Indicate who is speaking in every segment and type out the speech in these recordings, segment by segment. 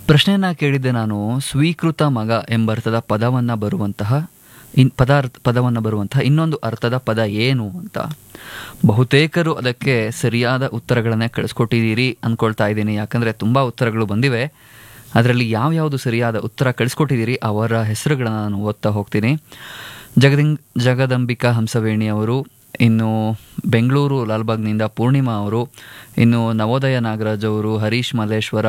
Speaker 1: ಪ್ರಶ್ನೆಯನ್ನ ಕೇಳಿದ್ದೆ ನಾನು ಸ್ವೀಕೃತ ಮಗ ಎಂಬರ್ಥದ ಪದವನ್ನ ಬರುವಂತಹ ಇನ್ ಪದಾರ್ಥ ಪದವನ್ನು ಬರುವಂತಹ ಇನ್ನೊಂದು ಅರ್ಥದ ಪದ ಏನು ಅಂತ ಬಹುತೇಕರು ಅದಕ್ಕೆ ಸರಿಯಾದ ಉತ್ತರಗಳನ್ನೇ ಕಳಿಸ್ಕೊಟ್ಟಿದ್ದೀರಿ ಅಂದ್ಕೊಳ್ತಾ ಇದ್ದೀನಿ ಯಾಕಂದರೆ ತುಂಬ ಉತ್ತರಗಳು ಬಂದಿವೆ ಅದರಲ್ಲಿ ಯಾವ್ಯಾವುದು ಸರಿಯಾದ ಉತ್ತರ ಕಳಿಸ್ಕೊಟ್ಟಿದ್ದೀರಿ ಅವರ ಹೆಸರುಗಳನ್ನು ನಾನು ಓದ್ತಾ ಹೋಗ್ತೀನಿ ಜಗದಿಂಗ್ ಜಗದಂಬಿಕಾ ಹಂಸವೇಣಿ ಅವರು ಇನ್ನು ಬೆಂಗಳೂರು ಲಾಲ್ಬಾಗ್ನಿಂದ ಪೂರ್ಣಿಮಾ ಅವರು ಇನ್ನು ನವೋದಯ ನಾಗರಾಜ್ ಅವರು ಹರೀಶ್ ಮಲ್ಲೇಶ್ವರ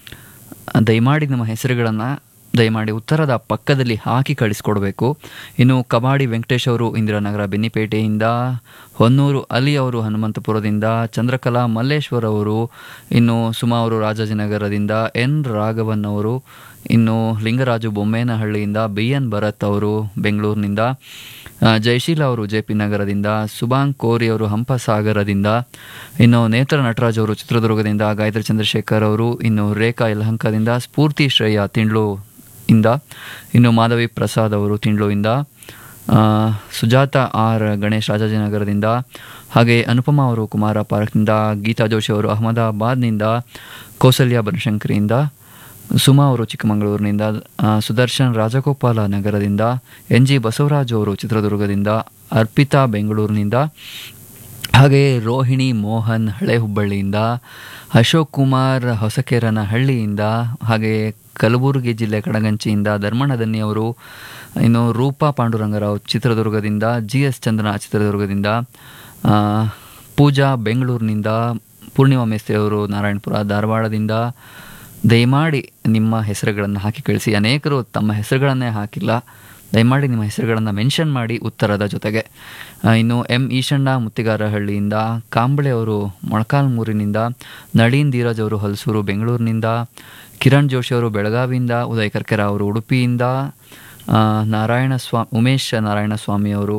Speaker 1: ದಯಮಾಡಿ ನಮ್ಮ ಹೆಸರುಗಳನ್ನು ದಯಮಾಡಿ ಉತ್ತರದ ಪಕ್ಕದಲ್ಲಿ ಹಾಕಿ ಕಳಿಸ್ಕೊಡ್ಬೇಕು ಇನ್ನು ಕಬಾಡಿ ವೆಂಕಟೇಶ್ ಅವರು ಇಂದಿರಾನಗರ ಬೆನ್ನಿಪೇಟೆಯಿಂದ ಹೊನ್ನೂರು ಅಲಿ ಅವರು ಹನುಮಂತಪುರದಿಂದ ಚಂದ್ರಕಲಾ ಮಲ್ಲೇಶ್ವರ್ ಅವರು ಇನ್ನು ಸುಮಾ ಅವರು ರಾಜಾಜಿನಗರದಿಂದ ಎನ್ ರಾಘವನ್ ಅವರು ಇನ್ನು ಲಿಂಗರಾಜು ಬೊಮ್ಮೇನಹಳ್ಳಿಯಿಂದ ಬಿ ಎನ್ ಭರತ್ ಅವರು ಬೆಂಗಳೂರಿನಿಂದ ಆ, ಜಯಶೀಲ ಅವರು ಜೆ ಪಿ ನಗರದಿಂದ ಸುಬಾಂಗ್ ಕೋರಿ ಅವರು ಹಂಪಸಾಗರದಿಂದ ಇನ್ನು ನೇತ್ರ ನಟರಾಜ್ ಅವರು ಚಿತ್ರದುರ್ಗದಿಂದ ಗಾಯತ್ರಿ ಚಂದ್ರಶೇಖರ್ ಅವರು ಇನ್ನು ರೇಖಾ ಯಲಹಂಕದಿಂದ ಸ್ಫೂರ್ತಿ ಶ್ರೇಯ ತಿಂಡ್ಲು ಇಂದ ಇನ್ನು ಮಾಧವಿ ಪ್ರಸಾದ್ ಅವರು ತಿಂಡ್ಲುವಿಂದ ಆ, ಸುಜಾತ ಆರ್ ಗಣೇಶ್ ರಾಜಾಜಿನಗರದಿಂದ ಹಾಗೆ ಅನುಪಮಾ ಅವರು ಕುಮಾರ ಪಾರ್ಕ್ನಿಂದ ಗೀತಾ ಜೋಶಿ ಅವರು ಅಹಮದಾಬಾದ್ನಿಂದ ಕೌಸಲ್ಯ ಬನಶಂಕರಿಯಿಂದ ಸುಮಾ ಅವರು ಚಿಕ್ಕಮಗಳೂರಿನಿಂದ ಆ, ಸುದರ್ಶನ್ ರಾಜಗೋಪಾಲ ನಗರದಿಂದ ಎನ್ ಜಿ ಬಸವರಾಜ್ ಅವರು ಚಿತ್ರದುರ್ಗದಿಂದ ಅರ್ಪಿತಾ ಬೆಂಗಳೂರಿನಿಂದ ಹಾಗೆ ರೋಹಿಣಿ ಮೋಹನ್ ಹಳೆ ಹುಬ್ಬಳ್ಳಿಯಿಂದ ಅಶೋಕ್ ಕುಮಾರ್ ಹೊಸಕೇರನಹಳ್ಳಿಯಿಂದ ಹಾಗೆ ಕಲಬುರಗಿ ಜಿಲ್ಲೆ ಕಡಗಂಚಿಯಿಂದ ಧರ್ಮಣ್ಣ ದನ್ನಿ ಅವರು ಇನ್ನು ರೂಪಾ ಪಾಂಡುರಂಗರಾವ್ ಚಿತ್ರದುರ್ಗದಿಂದ ಜಿ ಎಸ್ ಚಂದ್ರನ ಚಿತ್ರದುರ್ಗದಿಂದ ಆ, ಪೂಜಾ ಬೆಂಗಳೂರಿನಿಂದ ಪೂರ್ಣಿಮಾ ಮೇಸ್ತ್ರಿ ಅವರು ನಾರಾಯಣಪುರ ಧಾರವಾಡದಿಂದ ದಯಮಾಡಿ ನಿಮ್ಮ ಹೆಸರುಗಳನ್ನು ಹಾಕಿ ಕಳಿಸಿ ಅನೇಕರು ತಮ್ಮ ಹೆಸರುಗಳನ್ನೇ ಹಾಕಿಲ್ಲ ದಯಮಾಡಿ ನಿಮ್ಮ ಹೆಸರುಗಳನ್ನು ಮೆನ್ಷನ್ ಮಾಡಿ ಉತ್ತರದ ಜೊತೆಗೆ ಆ, ಇನ್ನು ಎಂ ಈಶಣ್ಣ ಮುತ್ತಿಗಾರಹಳ್ಳಿಯಿಂದ ಕಾಂಬಳೆ ಅವರು ಮೊಳಕಾಲ್ಮೂರಿನಿಂದ ನಳೀನ್ ಧೀರಜ್ ಅವರು ಹಲಸೂರು ಬೆಂಗಳೂರಿನಿಂದ ಕಿರಣ್ ಜೋಶಿ ಅವರು ಬೆಳಗಾವಿಯಿಂದ ಉದಯ್ ಕರ್ಕೆರ ಅವರು ಉಡುಪಿಯಿಂದ ಆ, ನಾರಾಯಣ ಸ್ವಾ ಉಮೇಶ್ ನಾರಾಯಣ ಸ್ವಾಮಿ ಅವರು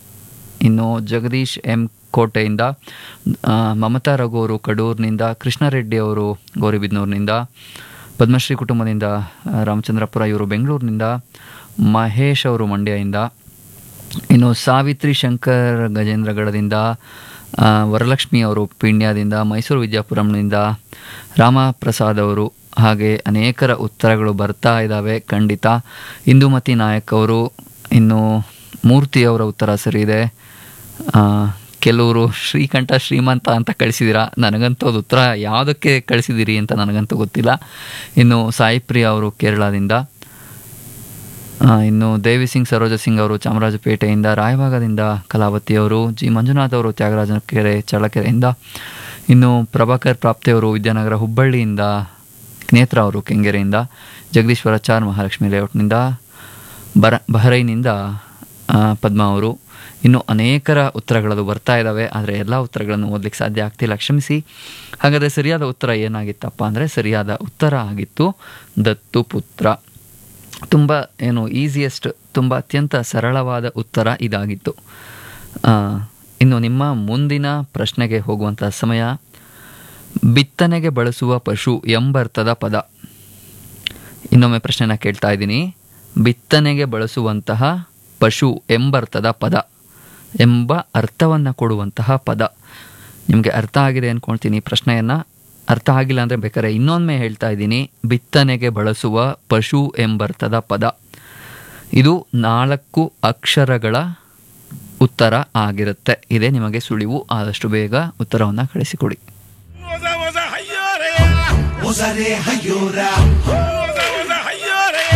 Speaker 1: ಇನ್ನು ಜಗದೀಶ್ ಎಂ ಕೋಟೆಯಿಂದ ಆ, ಮಮತಾ ರಘು ಅವರು ಕಡೂರಿನಿಂದ ಕೃಷ್ಣರೆಡ್ಡಿ ಅವರು ಗೌರಿಬಿದನೂರಿನಿಂದ ಪದ್ಮಶ್ರೀ ಕುಟುಂಬದಿಂದ ಆ, ರಾಮಚಂದ್ರಪುರ ಇವರು ಬೆಂಗಳೂರಿನಿಂದ ಮಹೇಶ್ ಅವರು ಮಂಡ್ಯದಿಂದ ಇನ್ನು ಸಾವಿತ್ರಿ ಶಂಕರ್ ಗಜೇಂದ್ರಗಢದಿಂದ ಆ, ವರಲಕ್ಷ್ಮಿ ಅವರು ಪೀಣ್ಯದಿಂದ ಮೈಸೂರು ವಿದ್ಯಾಪುರಂನಿಂದ ರಾಮಪ್ರಸಾದ್ ಅವರು ಹಾಗೆ ಅನೇಕರ ಉತ್ತರಗಳು ಬರ್ತಾ ಇದ್ದಾವೆ ಖಂಡಿತ ಇಂದುಮತಿ ನಾಯಕ್ ಅವರು ಇನ್ನು ಮೂರ್ತಿ ಅವರ ಉತ್ತರ ಸರಿ ಇದೆ ಆ, ಕೆಲವರು ಶ್ರೀಕಂಠ ಶ್ರೀಮಂತ ಅಂತ ಕಳಿಸಿದ್ದೀರಾ ನನಗಂತೂ ಅದು ಉತ್ತರ ಯಾವುದಕ್ಕೆ ಕಳಿಸಿದ್ದೀರಿ ಅಂತ ನನಗಂತೂ ಗೊತ್ತಿಲ್ಲ ಇನ್ನು ಸಾಯಿ ಪ್ರಿಯಾ ಅವರು ಕೇರಳದಿಂದ ಆ, ಇನ್ನು ದೇವಿ ಸಿಂಗ್ ಸರೋಜ ಸಿಂಗ್ ಅವರು ಚಾಮರಾಜಪೇಟೆಯಿಂದ ರಾಯಭಾಗದಿಂದ ಕಲಾವತಿ ಅವರು ಜಿ ಮಂಜುನಾಥ್ ಅವರು ತ್ಯಾಗರಾಜನ ಕೆರೆ ಚಳ್ಳಕೆರೆಯಿಂದ ಇನ್ನು ಪ್ರಭಾಕರ್ ಪ್ರಾಪ್ತಿಯವರು ವಿದ್ಯಾನಗರ ಹುಬ್ಬಳ್ಳಿಯಿಂದ ನೇತ್ರ ಅವರು ಕೆಂಗೆರೆಯಿಂದ ಜಗದೀಶ್ವರ ಚಾರ್ ಮಹಾಲಕ್ಷ್ಮಿ ಲೇಔಟ್ನಿಂದ ಬರ ಬಹರೈನಿಂದ ಆ, ಪದ್ಮಾ ಅವರು ಇನ್ನು ಅನೇಕರ ಉತ್ತರಗಳದು ಬರ್ತಾ ಇದ್ದಾವೆ ಆದರೆ ಎಲ್ಲ ಉತ್ತರಗಳನ್ನು ಓದಲಿಕ್ಕೆ ಸಾಧ್ಯ ಆಗ್ತಿಲ್ಲ ಕ್ಷಮಿಸಿ ಹಾಗಾದರೆ ಸರಿಯಾದ ಉತ್ತರ ಏನಾಗಿತ್ತಪ್ಪ ಅಂದರೆ ಸರಿಯಾದ ಉತ್ತರ ಆಗಿತ್ತು ದತ್ತು ಪುತ್ರ ತುಂಬ ಏನು ಈಸಿಯೆಸ್ಟ್ ತುಂಬ ಅತ್ಯಂತ ಸರಳವಾದ ಉತ್ತರ ಇದಾಗಿತ್ತು ಆ, ಇನ್ನು ನಿಮ್ಮ ಮುಂದಿನ ಪ್ರಶ್ನೆಗೆ ಹೋಗುವಂಥ ಸಮಯ ಬಿತ್ತನೆಗೆ ಬಳಸುವ ಪಶು ಎಂಬರ್ಥದ ಪದ ಇನ್ನೊಮ್ಮೆ ಪ್ರಶ್ನೆನ ಕೇಳ್ತಾ ಇದ್ದೀನಿ ಬಿತ್ತನೆಗೆ ಬಳಸುವಂತಹ ಪಶು ಎಂಬರ್ಥದ ಪದ ಎಂಬ ಅರ್ಥವನ್ನು ಕೊಡುವಂತಹ ಪದ ನಿಮಗೆ ಅರ್ಥ ಆಗಿದೆ ಅಂದ್ಕೊಳ್ತೀನಿ ಪ್ರಶ್ನೆಯನ್ನು ಅರ್ಥ ಆಗಿಲ್ಲ ಅಂದರೆ ಬೇಕಾದ್ರೆ ಇನ್ನೊಮ್ಮೆ ಹೇಳ್ತಾ ಇದ್ದೀನಿ ಬಿತ್ತನೆಗೆ ಬಳಸುವ ಪಶು ಎಂಬರ್ಥದ ಪದ ಇದು ನಾಲ್ಕು ಅಕ್ಷರಗಳ ಉತ್ತರ ಆಗಿರುತ್ತೆ ಇದೇ ನಿಮಗೆ ಸುಳಿವು ಆದಷ್ಟು ಬೇಗ ಉತ್ತರವನ್ನು ಕಳಿಸಿಕೊಡಿ
Speaker 2: Moza moza hayore.
Speaker 3: Ozare Hayora.